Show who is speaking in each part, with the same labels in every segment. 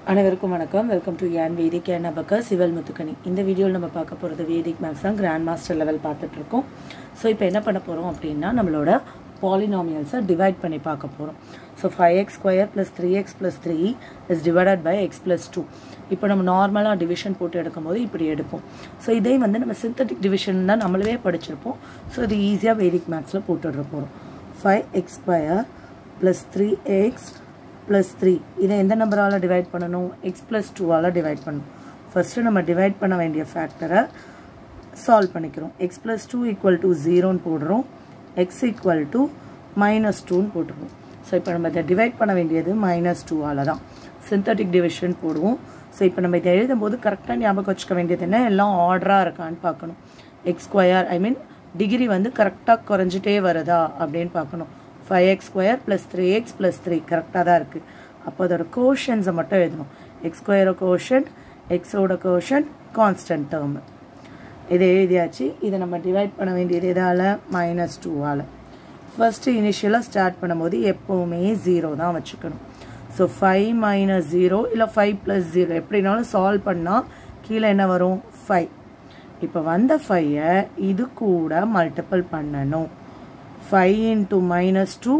Speaker 1: அனைவருக்கும் வணக்கம் welcome to ஏன் வேதிக் ஏன் அபக்க சிவல் முத்துக்கணி இந்த வீடியோவில் நம்ம பார்க்க போகிறது வேதிக் மேக்ஸ் தான் கிராண்ட் மாஸ்டர் லெவல் பார்த்துட்ருக்கோம் ஸோ இப்போ என்ன பண்ண போகிறோம் அப்படின்னா நம்மளோட பாலினாமியல்ஸை டிவைட் பண்ணி பார்க்க போகிறோம் so five x square plus three x plus three is divided by x plus two இப்போ நம்ம நார்மலாக டிவிஷன் போட்டு எடுக்கும்போது இப்படி எடுப்போம் ஸோ இதே வந்து நம்ம சிந்தட்டிக் டிவிஷன் தான் நம்மளவே படிச்சிருப்போம் ஸோ இது ஈஸியாக வேதிக் மேக்ஸில் போட்டுடுற போகிறோம் five x square plus three x plus three இதை எந்த நம்பரால் டிவைட் பண்ணணும் எக்ஸ் ப்ளஸ் டூவால் டிவைட் பண்ணணும் ஃபஸ்ட்டு நம்ம டிவைட் பண்ண வேண்டிய ஃபேக்டரை சால்வ் பண்ணிக்கிறோம் x plus two equal to ஜீரோன்னு போடுறோம் எக்ஸ் ஈக்குவல் டு மைனஸ் டூன்னு போட்டுருவோம் ஸோ இப்போ நம்ம இதை டிவைட் பண்ண வேண்டியது மைனஸ் டூவால் தான் சிந்தட்டிக் டிவிஷன் போடுவோம் ஸோ இப்போ நம்ம இதை எழுதும்போது கரெக்டாக ஞாபகம் வச்சுக்க வேண்டியது என்ன எல்லாம் ஆர்டராக இருக்கான்னு பார்க்கணும் x square I mean degree வந்து கரெக்டாக குறைஞ்சிட்டே வருதா அப்படின்னு பார்க்கணும் five x square plus three x plus three கரெக்டாக தான் இருக்குது அப்போ அதோட கோஷன்ஸை மட்டும் எழுதணும் எக்ஸ் ஸ்கொயரோட கோஷன் எக்ஸோட கோஷன் கான்ஸ்டன்ட் டேர்மு இதை எழுதியாச்சு இதை நம்ம டிவைட் பண்ண வேண்டியது எதால் மைனஸ் டூவால் ஃபஸ்ட்டு இனிஷியலாக ஸ்டார்ட் பண்ணும்போது எப்போவுமே ஜீரோ தான் வச்சுக்கணும் ஸோ ஃபைவ் மைனஸ் ஜீரோ இல்லை ஃபைவ் ப்ளஸ் ஜீரோ எப்படினாலும் சால்வ் பண்ணால் கீழே என்ன வரும் ஃபைவ் இப்போ வந்த ஃபைவை இது கூட மல்டிபிள் பண்ணணும் five into minus two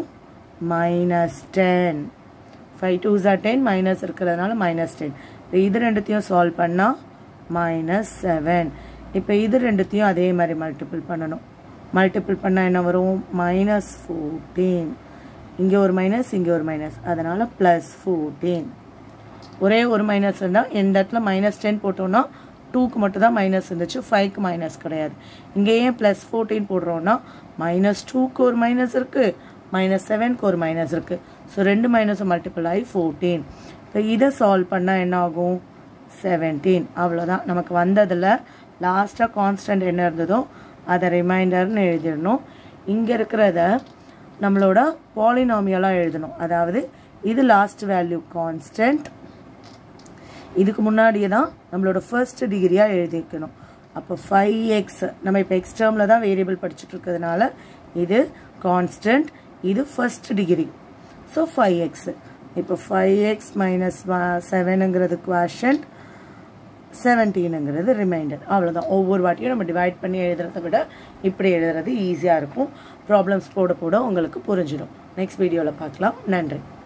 Speaker 1: minus ten five two ஜா டென் மைனஸ் இருக்கிறதுனால மைனஸ் டென் இப்போ இது ரெண்டுத்தையும் சால்வ் பண்ணால் மைனஸ் செவன் இப்போ இது ரெண்டுத்தையும் அதே மாதிரி மல்டிபிள் பண்ணணும் மல்டிபிள் பண்ணால் என்ன வரும் மைனஸ் ஃபோர்டீன் இங்கே ஒரு மைனஸ் இங்கே ஒரு மைனஸ் அதனால் ப்ளஸ் ஃபோர்டீன் ஒரே ஒரு மைனஸ் இருந்தால் இந்த இடத்துல மைனஸ் டென் போட்டோம்னா டூக்கு மட்டும் தான் மைனஸ் இருந்துச்சு ஃபைவ்க்கு மைனஸ் கிடையாது இங்கே ஏன் ப்ளஸ் ஃபோர்டீன் போடுறோன்னா மைனஸ் டூக்கு ஒரு மைனஸ் இருக்குது மைனஸ் செவனுக்கு ஒரு மைனஸ் இருக்குது ஸோ ரெண்டு மைனஸும் மல்டிபிள் ஆகி ஃபோர்டீன் இப்போ இதை சால்வ் பண்ணால் என்ன ஆகும் செவன்டீன் அவ்வளோதான் நமக்கு வந்ததில் லாஸ்ட்டாக கான்ஸ்டன்ட் என்ன இருந்ததோ அதை ரிமைண்டர்னு எழுதிடணும் இங்கே இருக்கிறத நம்மளோட பாலினாமியலாக எழுதணும் அதாவது இது லாஸ்ட் வேல்யூ கான்ஸ்டன்ட் இதுக்கு முன்னாடியே தான் நம்மளோட ஃபர்ஸ்ட் டிகிரியாக எழுதிக்கணும் அப்போ ஃபைவ் எக்ஸ் நம்ம இப்போ எக்ஸ் டேர்மில் தான் வேரியபிள் படிச்சுட்டு இருக்கிறதுனால இது கான்ஸ்டன்ட் இது first degree so five x இப்போ ஃபைவ் எக்ஸ் மைனஸ் செவனுங்கிறது குவாஷன்ட் செவன்டீனுங்கிறது ரிமைண்டர் அவ்வளோதான் ஒவ்வொரு வாட்டியும் நம்ம டிவைட் பண்ணி எழுதுறத விட இப்படி எழுதுறது ஈஸியாக இருக்கும் ப்ராப்ளம்ஸ் போட போட உங்களுக்கு புரிஞ்சிடும் நெக்ஸ்ட் வீடியோவில் பார்க்கலாம் நன்றி